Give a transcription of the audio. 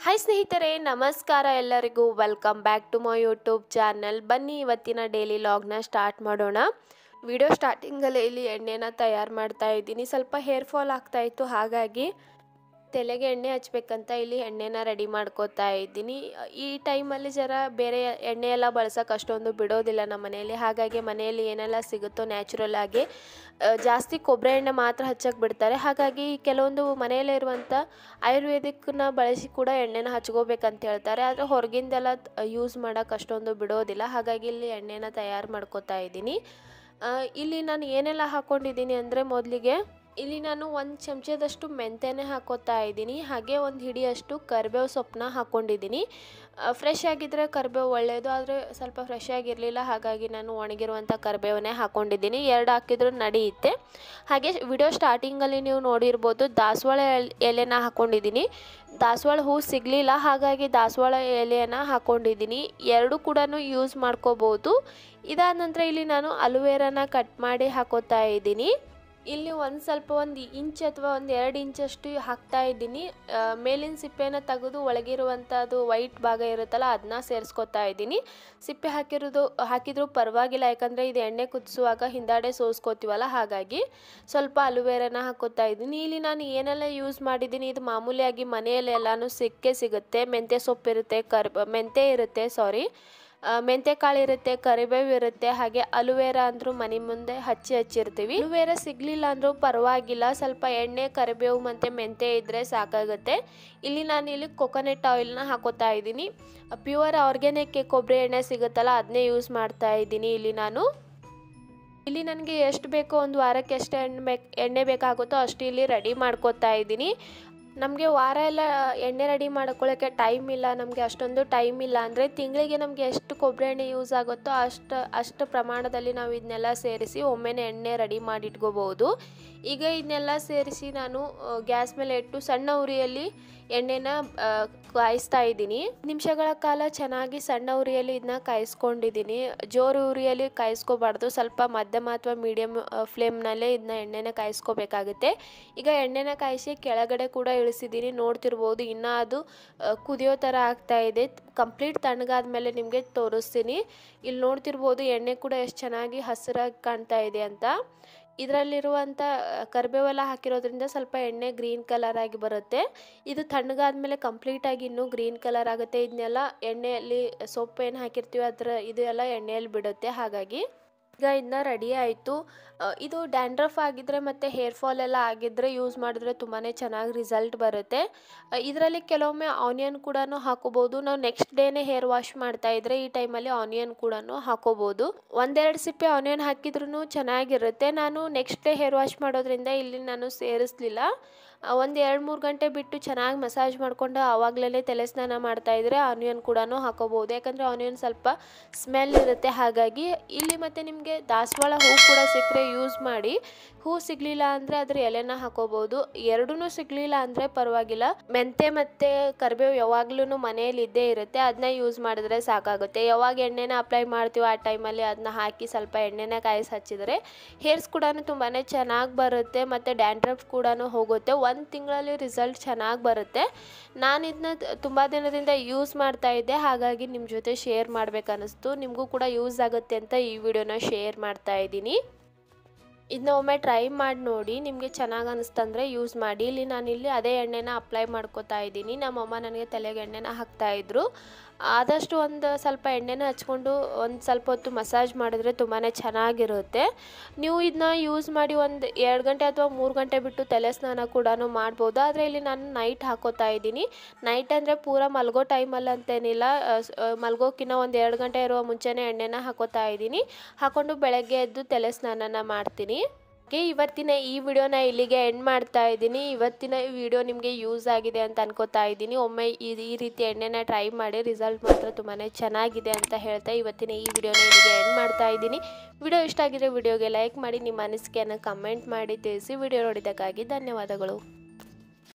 hi ಸ್ನೇಹಿತರೆ ನಮಸ್ಕಾರ ಎಲ್ಲರಿಗೂ welcome back to my YouTube channel ಬನ್ನಿ ಇವತ್ತಿನ ಡೈಲಿ ಲಾಗ್ನ ಸ್ಟಾರ್ಟ್ ಮಾಡೋಣ ವಿಡಿಯೋ ಸ್ಟಾರ್ಟಿಂಗಲ್ಲಿ ಇಲ್ಲಿ ಎಣ್ಣೆನ ತಯಾರು ಮಾಡ್ತಾ ಇದ್ದೀನಿ ಸ್ವಲ್ಪ ಹೇರ್ ಫಾಲ್ ಆಗ್ತಾ ಇತ್ತು ಹಾಗಾಗಿ ತಲೆಗೆ ಎಣ್ಣೆ ಹಚ್ಬೇಕಂತ ಇಲ್ಲಿ ಎಣ್ಣೆನ ರೆಡಿ ಮಾಡ್ಕೋತಾ ಇದ್ದೀನಿ ಈ ಟೈಮಲ್ಲಿ ಜರ ಬೇರೆ ಎಣ್ಣೆ ಎಲ್ಲ ಬಳಸೋಕೆ ಅಷ್ಟೊಂದು ಬಿಡೋದಿಲ್ಲ ನಮ್ಮ ಮನೆಯಲ್ಲಿ ಹಾಗಾಗಿ ಮನೆಯಲ್ಲಿ ಏನೆಲ್ಲ ಸಿಗುತ್ತೋ ನ್ಯಾಚುರಲ್ ಆಗಿ ಆ, ಜಾಸ್ತಿ ಕೊಬ್ಬರಿ ಎಣ್ಣೆ ಮಾತ್ರ ಹಚ್ಚಕ್ಕೆ ಬಿಡ್ತಾರೆ ಹಾಗಾಗಿ ಕೆಲವೊಂದು ಮನೆಯಲ್ಲೇ ಇರುವಂಥ ಆಯುರ್ವೇದಿಕ್ನ ಬಳಸಿ ಕೂಡ ಎಣ್ಣೆನ ಹಚ್ಕೋಬೇಕಂತ ಹೇಳ್ತಾರೆ ಆದರೆ ಹೊರಗಿಂದೆಲ್ಲ ಯೂಸ್ ಮಾಡೋಕೆ ಅಷ್ಟೊಂದು ಬಿಡೋದಿಲ್ಲ ಹಾಗಾಗಿ ಇಲ್ಲಿ ಎಣ್ಣೆನ ತಯಾರು ಮಾಡ್ಕೋತಾ ಇದ್ದೀನಿ ಆ, ಇಲ್ಲಿ ನಾನು ಏನೆಲ್ಲ ಹಾಕ್ಕೊಂಡಿದ್ದೀನಿ ಅಂದರೆ ಮೊದಲಿಗೆ ಇಲ್ಲಿ ನಾನು ಒಂದು ಚಮಚದಷ್ಟು ಮೆಂತೆನೆ ಹಾಕೋತಾ ಇದ್ದೀನಿ ಹಾಗೆ ಒಂದು ಹಿಡಿಯಷ್ಟು ಕರಿಬೇವು ಸೊಪ್ಪನ್ನ ಹಾಕ್ಕೊಂಡಿದ್ದೀನಿ ಫ್ರೆಶ್ ಆಗಿದ್ದರೆ ಕರಿಬೇವು ಒಳ್ಳೆಯದು ಆದರೆ ಸ್ವಲ್ಪ ಫ್ರೆಶ್ ಆಗಿರಲಿಲ್ಲ ಹಾಗಾಗಿ ನಾನು ಒಣಗಿರುವಂಥ ಕರಿಬೇವನ್ನೇ ಹಾಕ್ಕೊಂಡಿದ್ದೀನಿ ಎರಡು ಹಾಕಿದ್ರೂ ನಡೆಯುತ್ತೆ ಹಾಗೆ ವಿಡಿಯೋ ಸ್ಟಾರ್ಟಿಂಗಲ್ಲಿ ನೀವು ನೋಡಿರ್ಬೋದು ದಾಸವಾಳ ಎಲ್- ಎಲೆನ ಹಾಕ್ಕೊಂಡಿದ್ದೀನಿ ದಾಸವಾಳ ಹೂ ಸಿಗಲಿಲ್ಲ ಹಾಗಾಗಿ ದಾಸವಾಳ ಎಲೆಯನ್ನು ಹಾಕ್ಕೊಂಡಿದ್ದೀನಿ ಎರಡು ಕೂಡ ಯೂಸ್ ಮಾಡ್ಕೋಬೋದು ಇದಾದ ನಂತರ ಇಲ್ಲಿ ನಾನು ಅಲುವೇರಾನ ಕಟ್ ಮಾಡಿ ಹಾಕೋತಾ ಇದ್ದೀನಿ ಇಲ್ಲಿ ಒಂದು ಸ್ವಲ್ಪ ಒಂದು ಇಂಚ್ ಅಥವಾ ಒಂದು ಎರಡು ಇಂಚಷ್ಟು ಹಾಕ್ತಾ ಇದ್ದೀನಿ ಆ, ಮೇಲಿನ ಸಿಪ್ಪೆನ ತೆಗೆದು ಒಳಗಿರುವಂಥದ್ದು ವೈಟ್ ಭಾಗ ಇರುತ್ತಲ್ಲ ಅದನ್ನ ಸೇರಿಸ್ಕೊತಾ ಇದ್ದೀನಿ ಸಿಪ್ಪೆ ಹಾಕಿರೋದು ಹಾಕಿದರೂ ಪರವಾಗಿಲ್ಲ ಯಾಕಂದರೆ ಇದು ಎಣ್ಣೆ ಕುದಿಸುವಾಗ ಹಿಂದಾಡೆ ಸೋಸ್ಕೋತೀವಲ್ಲ ಹಾಗಾಗಿ ಸ್ವಲ್ಪ ಅಲುವೇರನ ಹಾಕೋತಾ ಇದ್ದೀನಿ ಇಲ್ಲಿ ನಾನು ಏನೆಲ್ಲ ಯೂಸ್ ಮಾಡಿದ್ದೀನಿ ಇದು ಮಾಮೂಲಿಯಾಗಿ ಮನೆಯಲ್ಲಿ ಎಲ್ಲನೂ ಸಿಕ್ಕೇ ಸಿಗುತ್ತೆ ಮೆಂತ್ಯ ಸೊಪ್ಪು ಇರುತ್ತೆ ಕರ್ ಮೆಂತ್ಯ ಇರುತ್ತೆ ಸಾರಿ ಮೆಂತ್ಯ ಕಾಳು ಇರುತ್ತೆ ಕರಿಬೇವು ಇರುತ್ತೆ ಹಾಗೆ ಅಲುವೇರಾ ಅಂದರೂ ಮನೆ ಮುಂದೆ ಹಚ್ಚಿ ಹಚ್ಚಿರ್ತೀವಿ ಅಲುವೇರಾ ಸಿಗಲಿಲ್ಲ ಅಂದರೂ ಪರವಾಗಿಲ್ಲ ಸ್ವಲ್ಪ ಎಣ್ಣೆ ಕರಿಬೇವು ಮತ್ತು ಮೆಂತ್ಯ ಇದ್ದರೆ ಸಾಕಾಗುತ್ತೆ ಇಲ್ಲಿ ನಾನು ಇಲ್ಲಿ ಕೊಕೊನೆಟ್ ಆಯಿಲ್ನ ಹಾಕೋತಾ ಇದ್ದೀನಿ ಪ್ಯೂರ್ ಆರ್ಗ್ಯಾನಿಕ್ ಕೊಬ್ಬರಿ ಎಣ್ಣೆ ಸಿಗುತ್ತಲ್ಲ ಅದನ್ನೇ ಯೂಸ್ ಮಾಡ್ತಾ ಇದ್ದೀನಿ ಇಲ್ಲಿ ನಾನು ಇಲ್ಲಿ ನನಗೆ ಎಷ್ಟು ಬೇಕೋ ಒಂದು ವಾರಕ್ಕೆ ಎಷ್ಟು ಎಣ್ಣೆ ಬೇಕು ಎಣ್ಣೆ ಬೇಕಾಗುತ್ತೋ ಅಷ್ಟು ಇಲ್ಲಿ ರೆಡಿ ಮಾಡ್ಕೋತಾ ಇದ್ದೀನಿ ನಮಗೆ ವಾರ ಎಲ್ಲ ಎಣ್ಣೆ ರೆಡಿ ಮಾಡ್ಕೊಳ್ಳೋಕ್ಕೆ ಟೈಮ್ ಇಲ್ಲ ನಮಗೆ ಅಷ್ಟೊಂದು ಟೈಮ್ ಇಲ್ಲ ಅಂದರೆ ತಿಂಗಳಿಗೆ ನಮಗೆ ಎಷ್ಟು ಕೊಬ್ಬರಿ ಎಣ್ಣೆ ಯೂಸ್ ಆಗುತ್ತೋ ಅಷ್ಟು ಅಷ್ಟು ಪ್ರಮಾಣದಲ್ಲಿ ನಾವು ಇದನ್ನೆಲ್ಲ ಸೇರಿಸಿ ಒಮ್ಮೆನೇ ಎಣ್ಣೆ ರೆಡಿ ಮಾಡಿ ಇಟ್ಕೋಬಹುದು ಈಗ ಇದನ್ನೆಲ್ಲ ಸೇರಿಸಿ ನಾನು ಗ್ಯಾಸ್ ಮೇಲೆ ಇಟ್ಟು ಸಣ್ಣ ಉರಿಯಲ್ಲಿ ಎಣ್ಣೆನ ಆ, ಕಾಯಿಸ್ತಾ ಇದ್ದೀನಿ ನಿಮಿಷಗಳ ಕಾಲ ಚೆನ್ನಾಗಿ ಸಣ್ಣ ಉರಿಯಲ್ಲಿ ಇದನ್ನ ಕಾಯಿಸ್ಕೊಂಡಿದ್ದೀನಿ ಜೋರು ಉರಿಯಲ್ಲಿ ಕಾಯಿಸ್ಕೋಬಾರ್ದು ಸ್ವಲ್ಪ ಮಧ್ಯಮ ಅಥವಾ ಮೀಡಿಯಮ್ ಫ್ಲೇಮ್ನಲ್ಲೇ ಇದನ್ನ ಎಣ್ಣೆನ ಕಾಯಿಸ್ಕೋಬೇಕಾಗುತ್ತೆ ಈಗ ಎಣ್ಣೆನ ಕಾಯಿಸಿ ಕೆಳಗಡೆ ಕೂಡ ಇಳಿಸಿದ್ದೀನಿ ನೋಡ್ತಿರ್ಬೋದು ಇನ್ನೂ ಅದು ಆ, ಕುದಿಯೋ ಥರ ಆಗ್ತಾ ಇದೆ ಕಂಪ್ಲೀಟ್ ತಣ್ಣಗಾದ್ಮೇಲೆ ನಿಮಗೆ ತೋರಿಸ್ತೀನಿ ಇಲ್ಲಿ ನೋಡ್ತಿರ್ಬೋದು ಎಣ್ಣೆ ಕೂಡ ಎಷ್ಟು ಚೆನ್ನಾಗಿ ಹಸಿರಾಗಿ ಕಾಣ್ತಾ ಇದೆ ಅಂತ ಇದರಲ್ಲಿರುವಂಥ ಕರಿಬೇವೆಲ್ಲ ಹಾಕಿರೋದ್ರಿಂದ ಸ್ವಲ್ಪ ಎಣ್ಣೆ ಗ್ರೀನ್ ಕಲರ್ ಆಗಿ ಬರುತ್ತೆ ಇದು ತಣ್ಣಗಾದ್ಮೇಲೆ ಕಂಪ್ಲೀಟಾಗಿ ಇನ್ನೂ ಗ್ರೀನ್ ಕಲರ್ ಆಗುತ್ತೆ ಇದನ್ನೆಲ್ಲ ಎಣ್ಣೆಯಲ್ಲಿ ಸೊಪ್ಪು ಏನು ಹಾಕಿರ್ತೀವಿ ಅದರ ಇದು ಎಲ್ಲ ಎಣ್ಣೆಯಲ್ಲಿ ಬಿಡುತ್ತೆ ಹಾಗಾಗಿ ಈಗ ಇದನ್ನ ರೆಡಿ ಆಯಿತು ಇದು ಡ್ಯಾಂಡ್ರಫ್ ಆಗಿದ್ರೆ ಮತ್ತು ಹೇರ್ ಫಾಲ್ ಎಲ್ಲ ಆಗಿದ್ದರೆ ಯೂಸ್ ಮಾಡಿದ್ರೆ ತುಂಬಾ ಚೆನ್ನಾಗಿ ರಿಸಲ್ಟ್ ಬರುತ್ತೆ ಇದರಲ್ಲಿ ಕೆಲವೊಮ್ಮೆ ಆನಿಯನ್ ಕೂಡ ಹಾಕೋಬೋದು ನಾವು ನೆಕ್ಸ್ಟ್ ಡೇನೇ ಹೇರ್ ವಾಶ್ ಮಾಡ್ತಾ ಇದ್ರೆ ಈ ಟೈಮಲ್ಲಿ ಆನಿಯನ್ ಕೂಡ ಹಾಕೋಬೋದು ಒಂದೆರಡು ಸಿಪ್ಪೆ ಆನಿಯನ್ ಹಾಕಿದ್ರೂ ಚೆನ್ನಾಗಿರುತ್ತೆ ನಾನು ನೆಕ್ಸ್ಟ್ ಡೇ ಹೇರ್ ವಾಶ್ ಮಾಡೋದ್ರಿಂದ ಇಲ್ಲಿ ನಾನು ಸೇರಿಸ್ಲಿಲ್ಲ ಒಂದು ಎರಡು ಮೂರು ಗಂಟೆ ಬಿಟ್ಟು ಚೆನ್ನಾಗಿ ಮಸಾಜ್ ಮಾಡಿಕೊಂಡು ಆವಾಗಲೇ ತಲೆ ಸ್ನಾನ ಮಾಡ್ತಾ ಇದ್ರೆ ಆನಿಯನ್ ಕೂಡ ಹಾಕೋಬೋದು ಯಾಕಂದರೆ ಆನಿಯನ್ ಸ್ವಲ್ಪ ಸ್ಮೆಲ್ ಇರುತ್ತೆ ಹಾಗಾಗಿ ಇಲ್ಲಿ ಮತ್ತು ನಿಮಗೆ ದಾಸವಾಳ ಹೂ ಕೂಡ ಸಿಕ್ಕರೆ ಯೂಸ್ ಮಾಡಿ ಹೂ ಸಿಗಲಿಲ್ಲ ಅಂದರೆ ಅದ್ರ ಎಲೆನ ಹಾಕೋಬೋದು ಎರಡೂ ಸಿಗಲಿಲ್ಲ ಅಂದರೆ ಪರವಾಗಿಲ್ಲ ಮೆಂತೆ ಮತ್ತು ಕರಿಬೇವು ಯಾವಾಗ್ಲೂ ಮನೆಯಲ್ಲಿ ಇದ್ದೇ ಇರುತ್ತೆ ಅದನ್ನ ಯೂಸ್ ಮಾಡಿದ್ರೆ ಸಾಕಾಗುತ್ತೆ ಯಾವಾಗ ಎಣ್ಣೆನ ಅಪ್ಲೈ ಮಾಡ್ತೀವೋ ಆ ಟೈಮಲ್ಲಿ ಅದನ್ನ ಹಾಕಿ ಸ್ವಲ್ಪ ಎಣ್ಣೆನ ಕಾಯಿಸಿ ಹಚ್ಚಿದರೆ ಹೇರ್ಸ್ ಕೂಡ ತುಂಬಾ ಚೆನ್ನಾಗಿ ಬರುತ್ತೆ ಮತ್ತು ಡ್ಯಾಂಡ್ರಫ್ ಕೂಡ ಹೋಗುತ್ತೆ ಒಂದು ತಿಂಗಳಲ್ಲಿ ರಿಸಲ್ಟ್ ಚೆನ್ನಾಗಿ ಬರುತ್ತೆ ನಾನು ಇದನ್ನ ತುಂಬ ದಿನದಿಂದ ಯೂಸ್ ಮಾಡ್ತಾ ಇದ್ದೆ ಹಾಗಾಗಿ ನಿಮ್ಮ ಜೊತೆ ಶೇರ್ ಮಾಡ್ಬೇಕನ್ನಿಸ್ತು ನಿಮಗೂ ಕೂಡ ಯೂಸ್ ಆಗುತ್ತೆ ಅಂತ ಈ ವಿಡಿಯೋನ ಶೇರ್ ಮಾಡ್ತಾ ಇದ್ದೀನಿ ಇದನ್ನ ಒಮ್ಮೆ ಟ್ರೈ ಮಾಡಿ ನೋಡಿ ನಿಮಗೆ ಚೆನ್ನಾಗಿ ಅನಿಸ್ತಂದ್ರೆ ಯೂಸ್ ಮಾಡಿ ಇಲ್ಲಿ ನಾನಿಲ್ಲಿ ಅದೇ ಎಣ್ಣೆನ ಅಪ್ಲೈ ಮಾಡ್ಕೋತಾ ಇದ್ದೀನಿ ನಮ್ಮಮ್ಮ ನನಗೆ ತಲೆಗೆ ಎಣ್ಣೆನ ಹಾಕ್ತಾ ಇದ್ರು ಆದಷ್ಟು ಒಂದು ಸ್ವಲ್ಪ ಎಣ್ಣೆನ ಹಚ್ಕೊಂಡು ಒಂದು ಸ್ವಲ್ಪ ಹೊತ್ತು ಮಸಾಜ್ ಮಾಡಿದ್ರೆ ತುಂಬಾ ಚೆನ್ನಾಗಿರುತ್ತೆ ನೀವು ಇದನ್ನ ಯೂಸ್ ಮಾಡಿ ಒಂದು ಎರಡು ಗಂಟೆ ಅಥವಾ ಮೂರು ಗಂಟೆ ಬಿಟ್ಟು ತಲೆ ಸ್ನಾನ ಕೂಡ ಮಾಡ್ಬೋದು ಆದರೆ ಇಲ್ಲಿ ನಾನು ನೈಟ್ ಹಾಕೋತಾ ಇದ್ದೀನಿ ನೈಟ್ ಅಂದರೆ ಪೂರ ಮಲ್ಗೋ ಟೈಮಲ್ಲಿ ಅಂತೇನಿಲ್ಲ ಆ, ಸ್- ಆ, ಮಲ್ಗೋಕ್ಕಿಂತ ಒಂದು ಎರಡು ಗಂಟೆ ಇರುವ ಮುಂಚೆನೇ ಎಣ್ಣೆನ ಹಾಕೋತಾ ಇದ್ದೀನಿ ಹಾಕೊಂಡು ಬೆಳಗ್ಗೆ ಎದ್ದು ತಲೆ ಸ್ನಾನನ ಮಾಡ್ತೀನಿ ಹಾಗೆ ಇವತ್ತಿನ ಈ ವಿಡಿಯೋನ ಇಲ್ಲಿಗೆ ಎಂಡ್ ಮಾಡ್ತಾ ಇದ್ದೀನಿ ಇವತ್ತಿನ ಈ ವಿಡಿಯೋ ನಿಮಗೆ ಯೂಸ್ ಆಗಿದೆ ಅಂತ ಅನ್ಕೋತಾ ಇದ್ದೀನಿ ಒಮ್ಮೆ ಈ ಈ ರೀತಿ ಎಣ್ಣೆನ ಟ್ರೈ ಮಾಡಿ ರಿಸಲ್ಟ್ ಮಾತ್ರ ತುಂಬಾ ಚೆನ್ನಾಗಿದೆ ಅಂತ ಹೇಳ್ತಾ ಇವತ್ತಿನ ಈ ವಿಡಿಯೋನ ಇಲ್ಲಿಗೆ ಎಂಡ್ ಮಾಡ್ತಾ ಇದ್ದೀನಿ ವಿಡಿಯೋ ಇಷ್ಟ ಆಗಿದ್ರೆ ವಿಡಿಯೋಗೆ ಲೈಕ್ ಮಾಡಿ ನಿಮ್ಮ ಅನಿಸಿಕೆಯನ್ನು ಕಮೆಂಟ್ ಮಾಡಿ ತಿಳಿಸಿ ವಿಡಿಯೋ ನೋಡಿದ್ದಕ್ಕಾಗಿ ಧನ್ಯವಾದಗಳು